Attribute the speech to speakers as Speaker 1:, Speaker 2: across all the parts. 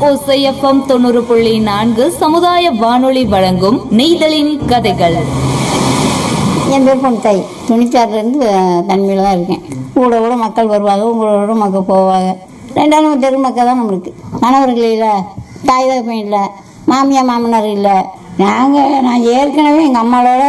Speaker 1: ஓசை எஃப்எம் தொண்ணூறு புள்ளி நான்கு சமுதாய வானொலி வழங்கும் நெய்தலின் கதைகள்
Speaker 2: என் பேர் பொன்தாய் துணிச்சாறுலேருந்து தன்மையில் தான் இருக்கேன் கூட கூட மக்கள் வருவாங்க உங்களோட மக்கள் போவாங்க ரெண்டாலும் தெரு மக்கள் தான் நம்மளுக்கு கணவர்கள் இல்லை தாய் தகப்பன் இல்லை மாமியார் மாமனார் இல்லை நாங்கள் நான் ஏற்கனவே எங்கள் அம்மாவோட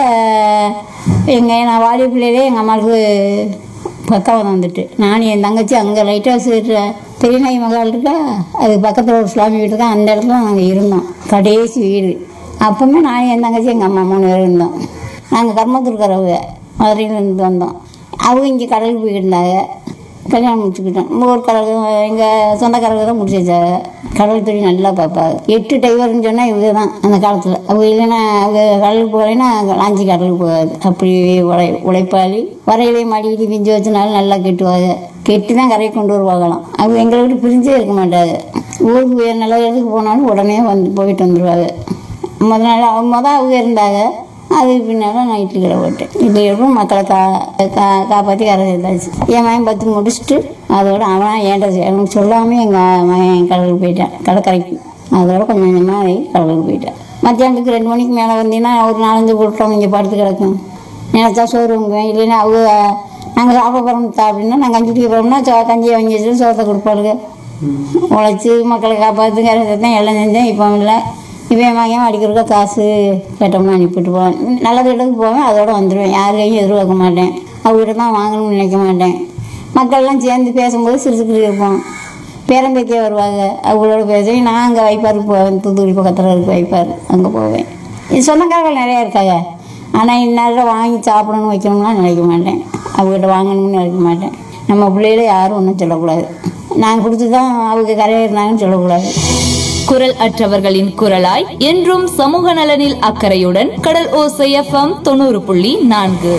Speaker 2: எங்கள் நான் வாலிய பிள்ளையிலே எங்கள் அம்மாவுக்கு பக்கம் வந்துட்டு நான் என் தங்கச்சி அங்கே லைட் ஹவுஸ் இருக்கிற பெரியநாய் மகால் இருக்கா அது பக்கத்தில் ஒரு சுவாமி வீடு இருக்கா அந்த இடத்துல நாங்கள் இருந்தோம் கடைசி வீடு அப்பவுமே நான் என் தங்கச்சி எங்கள் அம்மா மூணு பேர் இருந்தோம் நாங்கள் கர்மத்துருக்கிறவங்க மதுரையிலேருந்து வந்தோம் அவங்க இங்கே கடலுக்கு போயிருந்தாங்க கல்யாணம் முடிச்சுக்கிட்டோம் நம்ம ஒரு கடலுக்கு எங்கள் சொந்தக்காரங்க தான் முடிச்சு வச்சாங்க கடல் தொழில் நல்லா பார்ப்பாங்க எட்டு டைவர்னு சொன்னால் இவங்க தான் அந்த காலத்தில் அவங்க இல்லைன்னா அவங்க கடலுக்கு போகலைன்னா லாஞ்சி கடலுக்கு போகாது அப்படி உழை உழைப்பாளி வரையிலே மடிக்கிட்டு பிஞ்சு வச்சனாலும் நல்லா கெட்டுவாங்க கெட்டி தான் கரையை கொண்டு வருவாங்களாம் அவங்க எங்களை விட்டு பிரிஞ்சே இருக்க மாட்டாங்க ஊருக்கு வேறு நல்ல இடத்துக்கு போனாலும் உடனே வந்து போயிட்டு வந்துடுவாங்க முத நாள் அவங்க முத அவங்க இருந்தாங்க அதுக்கு பின்னால் நான் இட்லி கடை போட்டேன் இட்லி கடை மக்களை கா கா காப்பாற்றி கரை சேர்த்தாச்சு என் மகன் பத்து முடிச்சுட்டு அதோட அவன் ஏன்டா எனக்கு சொல்லாமல் எங்கள் மகன் கடலுக்கு போயிட்டான் கடற்கரைக்கு அதோட கொஞ்சம் கொஞ்சமாக கடலுக்கு போயிட்டேன் மத்தியானத்துக்கு ரெண்டு மணிக்கு மேலே வந்தீங்கன்னா ஒரு நாலஞ்சு கூட்டம் இங்கே படுத்து கிடக்கும் நினச்சா சோறு வாங்குவேன் இல்லைன்னா அவங்க நாங்கள் சாப்பிட போகிறோம் அப்படின்னா நாங்கள் கஞ்சி குடிக்க போகிறோம்னா சோ கஞ்சியை வாங்கி வச்சுட்டு சோத்தை கொடுப்பாளுங்க உழைச்சி மக்களை காப்பாற்று கரை சேர்த்தேன் எல்லாம் செஞ்சேன் இப்போ இல்லை இப்போ என் மகன் அடிக்கிறக்க காசு கேட்டோம்னா அனுப்பிட்டு போவேன் நல்லது இடத்துக்கு போவேன் அதோட வந்துடுவேன் யார் கையும் எதிர்பார்க்க மாட்டேன் அவங்ககிட்ட தான் வாங்கணும்னு நினைக்க மாட்டேன் மக்கள்லாம் சேர்ந்து பேசும்போது சிரிச்சுக்கிட்டு இருப்போம் பேரம்பேத்தியாக வருவாங்க அவங்களோட பேசுவேன் நான் அங்கே வைப்பாருக்கு போவேன் தூத்துக்குடி பக்கத்தில் இருக்க வைப்பார் அங்கே போவேன் இது சொந்தக்காரர்கள் நிறையா இருக்காங்க ஆனால் இந்நேரம் வாங்கி சாப்பிடணும்னு வைக்கணும்லாம் நினைக்க மாட்டேன் அவங்ககிட்ட வாங்கணும்னு நினைக்க மாட்டேன் நம்ம பிள்ளைகள யாரும் ஒன்றும் சொல்லக்கூடாது நாங்கள் கொடுத்து தான் அவங்க கரையேறினாங்கன்னு சொல்லக்கூடாது
Speaker 1: குரல் அற்றவர்களின் குரலாய் என்றும் சமூக நலனில் அக்கறையுடன் கடல் ஓசை எஃப்எம் தொண்ணூறு புள்ளி நான்கு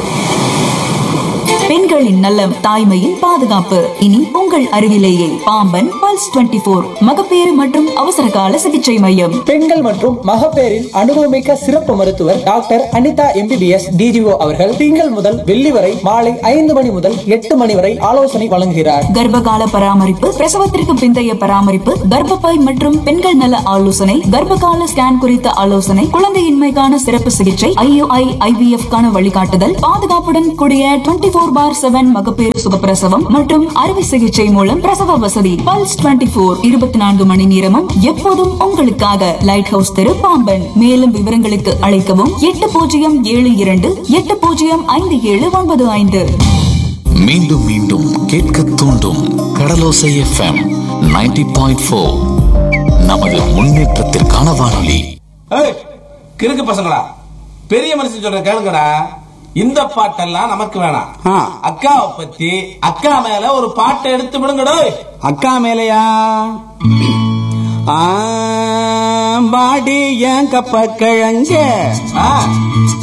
Speaker 3: பெண்களின் நலம் தாய்மையின் பாதுகாப்பு இனி உங்கள் அருகிலேயே பாம்பன் பல்ஸ் 24 போர் மகப்பேறு மற்றும் அவசர கால சிகிச்சை மையம்
Speaker 4: பெண்கள் மற்றும் மகப்பேறின் அனுபவமிக்க சிறப்பு மருத்துவர் டாக்டர் அனிதா எம்பிபிஎஸ் டிஜிஓ அவர்கள் திங்கள் முதல் வெள்ளி வரை மாலை ஐந்து மணி முதல் எட்டு மணி வரை ஆலோசனை வழங்குகிறார்
Speaker 3: கர்ப்பகால பராமரிப்பு பிரசவத்திற்கு பிந்தைய பராமரிப்பு கர்ப்பப்பை மற்றும் பெண்கள் நல ஆலோசனை கர்ப்பகால ஸ்கேன் குறித்த ஆலோசனை குழந்தையின்மைக்கான சிறப்பு சிகிச்சை ஐயுஐ ஐவிஎஃப் கான வழிகாட்டுதல் பாதுகாப்புடன் கூடிய டுவெண்டி போர் பார் செவன் மகப்பேறு சுகப்பிரசவம் மற்றும் அறுவை சிகிச்சை மூலம் பிரசவ வசதி பல்ஸ் 24 போர் இருபத்தி நான்கு மணி நேரமும் எப்போதும் உங்களுக்காக லைட் ஹவுஸ் தெரு பாம்பன் மேலும் விவரங்களுக்கு அழைக்கவும் எட்டு பூஜ்ஜியம் ஏழு இரண்டு எட்டு பூஜ்ஜியம் ஐந்து ஏழு ஒன்பது ஐந்து
Speaker 5: மீண்டும் மீண்டும் கேட்க தூண்டும் கடலோசை எஃப்எம் 90.4 பாயிண்ட் ஃபோர் நமது முன்னேற்றத்திற்கான வானொலி
Speaker 6: ஏய், கிறுக்கு பசங்களா பெரிய மனுஷன் சொல்ற கேளுங்கடா இந்த பாட்டெல்லாம் நமக்கு வேணாம்
Speaker 7: ஆ.
Speaker 6: அக்காவை பத்தி அக்கா மேல ஒரு பாட்டை எடுத்து விடுங்கடோ
Speaker 7: அக்கா மேலையா ஆ, பாடி ஏன் கப்ப கிழங்க
Speaker 6: ஆ